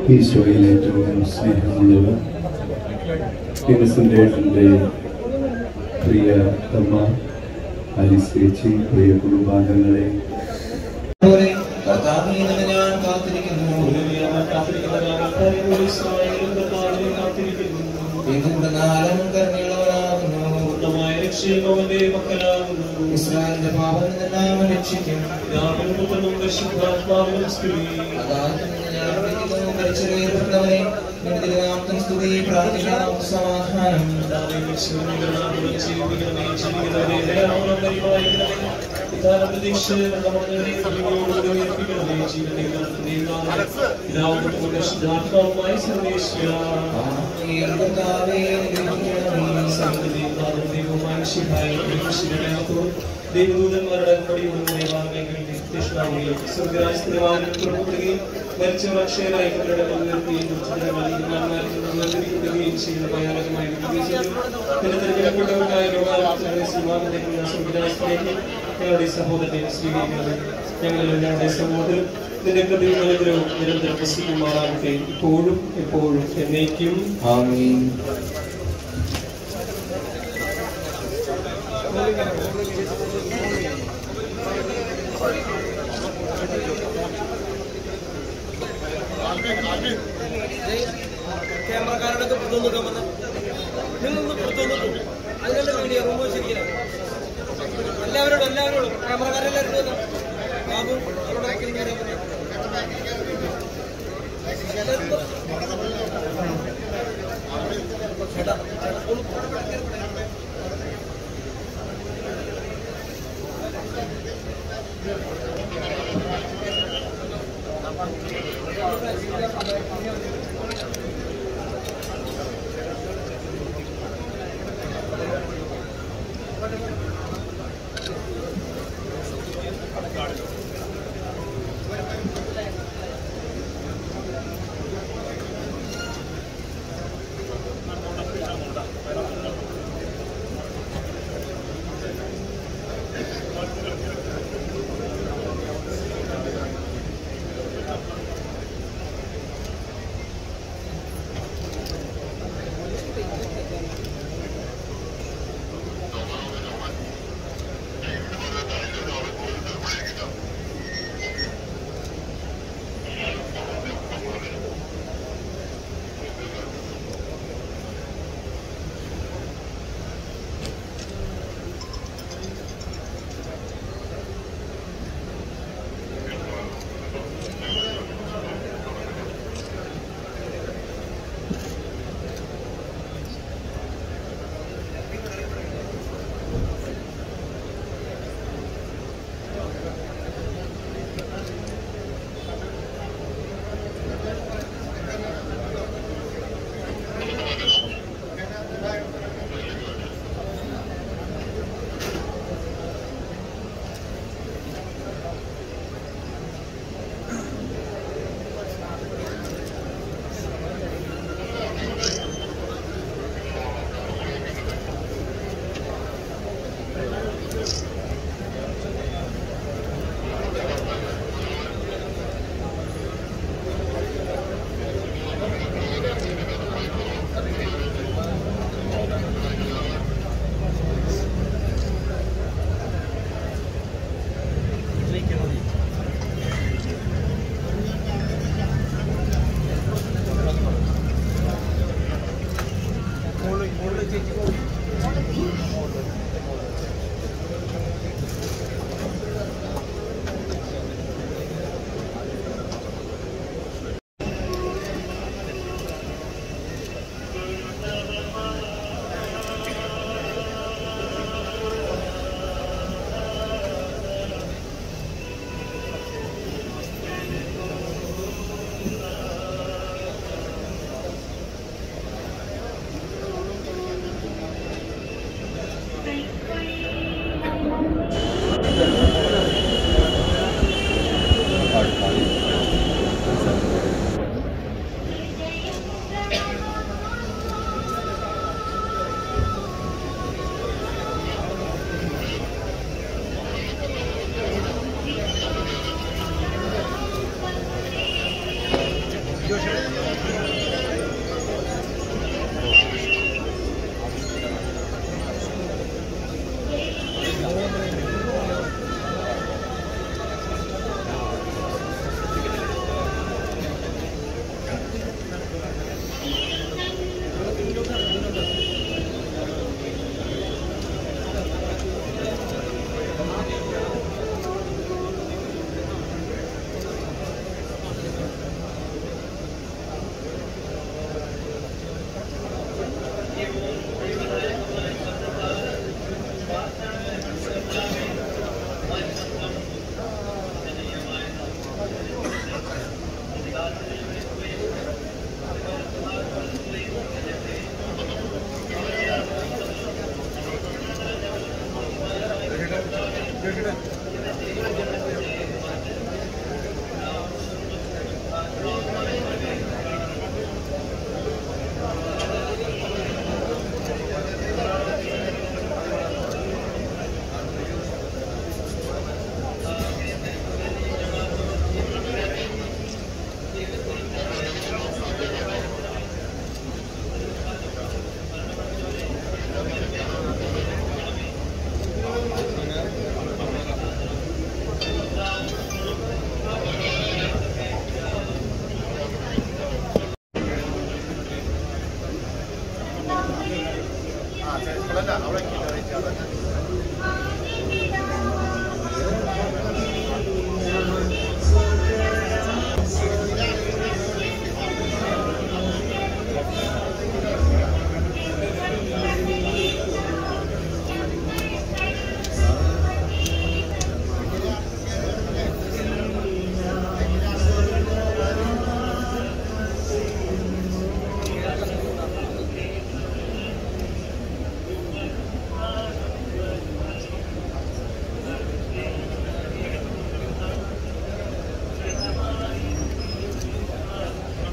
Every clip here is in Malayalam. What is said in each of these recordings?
ഈശോയിൽ ഏറ്റവും സ്നേഹമുള്ളവർ ഇന്നസെൻ്റ് ഏട്ടൻ്റെ പ്രിയ അമ്മ ആലിസ് ചേച്ചി പ്രിയ കുടുംബാംഗങ്ങളെ പോലെ കർത്താവേ നിന്നെ ഞാൻ കാത്തിരിക്കുന്നു എന്തുകൊണ്ടെന്നാലും കരുണയുള്ളവനാകുന്നു ഇസ്രായേലിന്റെ പാപം നിന്നെല്ലാം രക്ഷിക്കും അതായത് നിന്നെ ഞാൻ വിളിക്കുന്നു മരിച്ചവരെ നിന്റെ തിരുനാമത്തിന് സ്തുതി പ്രാർത്ഥിക്കാം സമാധാനം ആമേൻ. കർത്താവേ അനുഗ്രഹിക്കണമേ. ദൈവദൂതന്മാരുടെ സ്വർഗരാജ്യത്തിനുമാനും മരിച്ചവർ അക്ഷയരായി അവരുടെ ഉയർത്തുകയും വേർതിരിക്കപ്പെടുകയും ചെയ്യുന്ന ഭയാനകമായ പിന്നെ തിരഞ്ഞെടുക്കപ്പെട്ടവർക്കായ രോഗാലയത്തിലെ സിനിമാനത്തേക്കുള്ള സ്വർഗരാജ്യത്തിലേക്ക് ഞങ്ങളുടെ ഈ സഹോദരനെ സ്വീകരിക്കുന്നത് ഞങ്ങളിൽ ഞങ്ങളുടെ സമൂഹത്തിലും നിന്റെ കൃതിയും അനുഗ്രഹവും നിരന്തരം വസിക്കുമാറാകട്ടെ ഇപ്പോഴും എപ്പോഴും എന്നേക്കും ആമേൻ ക്യാമറക്കാരോടൊക്കെ പുറത്തു നിൽക്കാൻ വന്ന നിങ്ങളൊന്ന് പുറത്തു നിൽക്കൂ അതിനല്ലേ വീഡിയോ റൂം ശരിക്കണം എല്ലാവരോടും എല്ലാവരോടും ക്യാമറക്കാരെല്ലാവരും വന്നു ബാബു അവരോടൊക്കെ കയറിയാൽ മതി ചേട്ടാ ഒന്ന്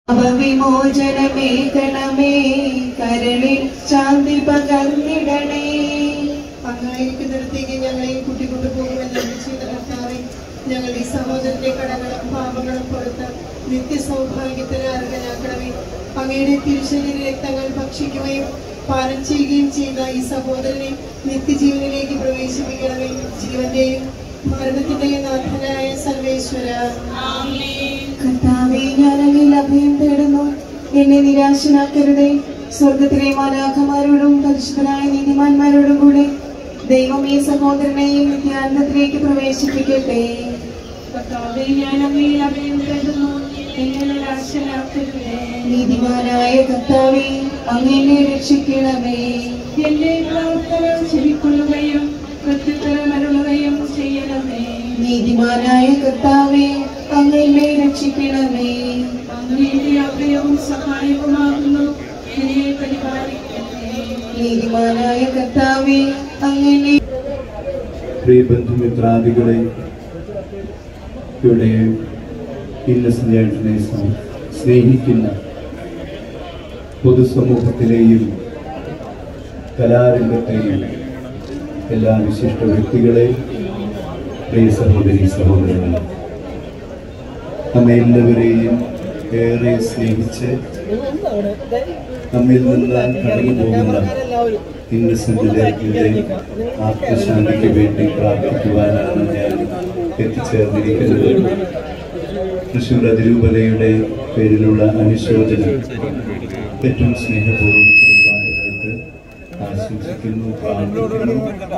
അവവിമോചനമേ ഗണമേ കരളിൽ ശാന്തി പകർന്നിടണേ അങ്ങായിരിക്കുന്നിടത്തേക്ക് ഞങ്ങളെയും കൂട്ടിക്കൊണ്ടു പോകുമെന്ന് അരുളി ചെയ്ത കർത്താവെ ഞങ്ങൾ ഈ സഹോദരന്റെ കടങ്ങളും പാപങ്ങളും പുറത്ത് നിത്യ സൗഭാഗ്യത്തിന് അർഹനാക്കണമേ അങ്ങയുടെ തിരുശരീര രക്തങ്ങൾ ഭക്ഷിക്കുകയും പാനം ചെയ്യുകയും ചെയ്ത ഈ സഹോദരനെ നിത്യജീവനിലേക്ക് പ്രവേശിപ്പിക്കണമേ ജീവന്റെയും മരണത്തിന്റെയും നാഥനായ സർവേശ്വര കർത്താവേ ഞാൻ അങ്ങിൽ അഭയം തേടുന്നു എന്നെ നിരാശനാക്കരുതേ സ്വർഗത്തിലെ മാലാഖമാരോടും പരിശുദ്ധനായ നീതിമാന്മാരോടും കൂടെ ദൈവം ഈ സഹോദരനെയും നിത്യാനന്ദത്തിലേക്ക് പ്രവേശിപ്പിക്കട്ടെ കർത്താവേ, ഞാൻ അങ്ങയിൽ അഭയം തേടുന്നു എന്നെ നിരാശനാക്കരുതേ നീതിമാനായ കർത്താവേ അങ്ങനെ രക്ഷിക്കണമേ എന്റെ പ്രാർത്ഥന ചെവിക്കൊള്ളുകയും പ്രത്യുത്തരം അരുളുകയും ചെയ്യണമേ നീതിമാനായ കർത്താവേ അങ്ങനെ രക്ഷിക്കണമേ അങ്ങയുടെ അഭയവും സഹായവുമാകുന്നു എന്നെ പരിപാലിക്കട്ടെ നീതിമാനായ കർത്താവേ അങ്ങനെ പ്രിയ ബന്ധുമിത്രാദികളെ ഇവിടെ ഇന്നസെന്റ് ഏട്ടനെ സം- സ്നേഹിക്കുന്ന പൊതുസമൂഹത്തിലെയും കലാരംഗത്തെയും എല്ലാ വിശിഷ്ട വ്യക്തികളെ പ്രിയ സഹോദരി സഹോദരങ്ങളെ നമ്മെ എല്ലാവരെയും ഏറെ സ്നേഹിച്ച് നമ്മിൽ നിന്ന് കടന്നു പോകുന്ന ഇന്നസെന്റിന്റെ ആത്മശാന്തിക്ക് വേണ്ടി പ്രാർത്ഥിക്കുവാനാണ് ഞാൻ എത്തിച്ചേർന്നിരിക്കുന്നത് തൃശൂർ അതിരൂപതയുടെ പേരിലുള്ള അനുശോചനം ഏറ്റവും സ്നേഹപൂർവ്വം കുടുംബാംഗങ്ങൾക്ക് ആശംസിക്കുന്നു പ്രാർത്ഥിക്കുന്നു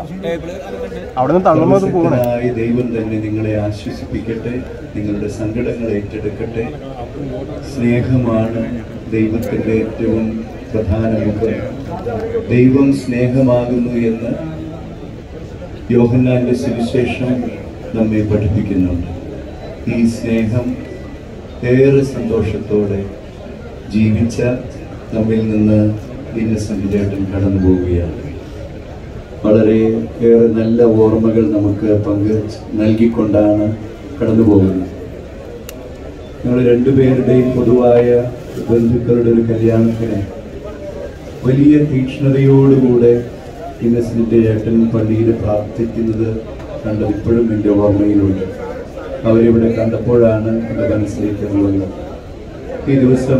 സർവശക്തനായ ദൈവം തന്നെ നിങ്ങളെ ആശ്വസിപ്പിക്കട്ടെ നിങ്ങളുടെ സങ്കടങ്ങൾ ഏറ്റെടുക്കട്ടെ സ്നേഹമാണ് ദൈവത്തിന്റെ ഏറ്റവും പ്രധാന മുഖം ദൈവം സ്നേഹമാകുന്നു എന്ന് യോഹന്നാന്റെ സുവിശേഷം നമ്മെ പഠിപ്പിക്കുന്നുണ്ട് ഈ സ്നേഹം ഏറെ സന്തോഷത്തോടെ ജീവിച്ച നമ്മിൽ നിന്ന് ഇന്നസെന്റ് ചേട്ടൻ കടന്നു പോവുകയാണ് വളരെ ഏറെ നല്ല ഓർമ്മകൾ നമുക്ക് പങ്ക് നൽകിക്കൊണ്ടാണ് കടന്നു പോകുന്നത് ഞങ്ങൾ രണ്ടുപേരുടെയും പൊതുവായ ബന്ധുക്കളുടെ ഒരു കല്യാണത്തിന് വലിയ തീക്ഷ്ണതയോടുകൂടെ ഇന്നസെന്റ് ചേട്ടൻ പള്ളിയിൽ പ്രാർത്ഥിക്കുന്നത് കണ്ടത് ഇപ്പോഴും എൻ്റെ ഓർമ്മയിലുണ്ട് അവരിവിടെ കണ്ടപ്പോഴാണ് എൻ്റെ മനസ്സിലേക്ക് അത് വന്നത് ഈ ദിവസം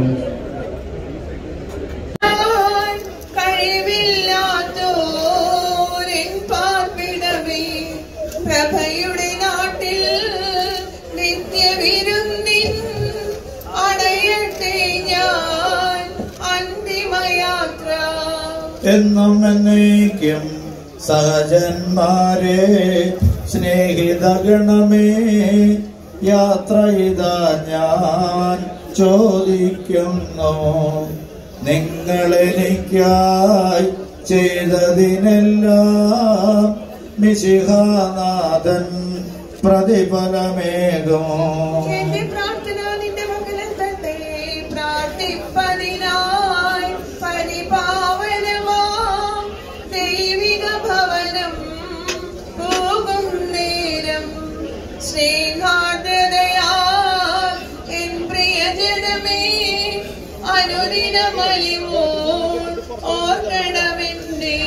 കഴിവില്ലാത്തോരൻ പാർപ്പിടമേ പ്രഭയുടെ നാട്ടിൽ നിത്യവിരുന്നിൻ അടയട്ടെ ഞാൻ അന്തിമയാത്ര എന്നും എന്നേക്കും സഹജന്മാരെ സ്നേഹിതഗണമേ യാത്ര ഇതാ ഞാൻ ചോദിക്കുന്നു നിങ്ങളെനിക്കായി ചെയ്തതിനെല്ലാം മിശിഹാനാഥൻ പ്രതിഫലമേകും എന്റെ പ്രാർത്ഥന നിന്റെ മകനെ തന്നെ പ്രാർത്ഥിപ്പതിനായി പരിപാവനമാം ദൈവിക ഭവനം പോകും നേരം സ്നേഹാദ്രതയാ എൻ പ്രിയജനമേ അനുദിനമലിവോ ഓർക്കണമെന്നേ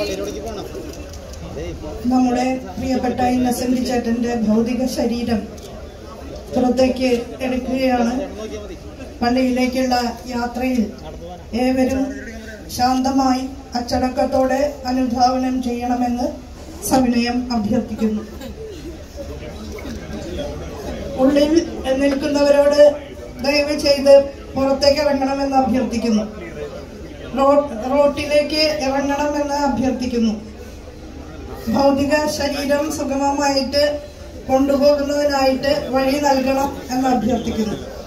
നമ്മുടെ പ്രിയപ്പെട്ട ഇന്നസെന്റ് ചേട്ടന്റെ ഭൗതിക ശരീരം പുറത്തേക്ക് എടുക്കുകയാണ് പള്ളിയിലേക്കുള്ള യാത്രയിൽ ഏവരും ശാന്തമായി അച്ചടക്കത്തോടെ അനുധാവനം ചെയ്യണമെന്ന് സവിനയം അഭ്യർത്ഥിക്കുന്നു ഉള്ളിൽ നിൽക്കുന്നവരോട് ദയവ് ചെയ്ത് പുറത്തേക്ക് ഇറങ്ങണമെന്ന് അഭ്യർത്ഥിക്കുന്നു റോഡ് റോട്ടിലേക്ക് ഇറങ്ങണമെന്ന് അഭ്യർത്ഥിക്കുന്നു ഭൗതിക ശരീരം സുഗമമായിട്ട് കൊണ്ടുപോകുന്നതിനായിട്ട് വഴി നൽകണം എന്ന് അഭ്യർത്ഥിക്കുന്നു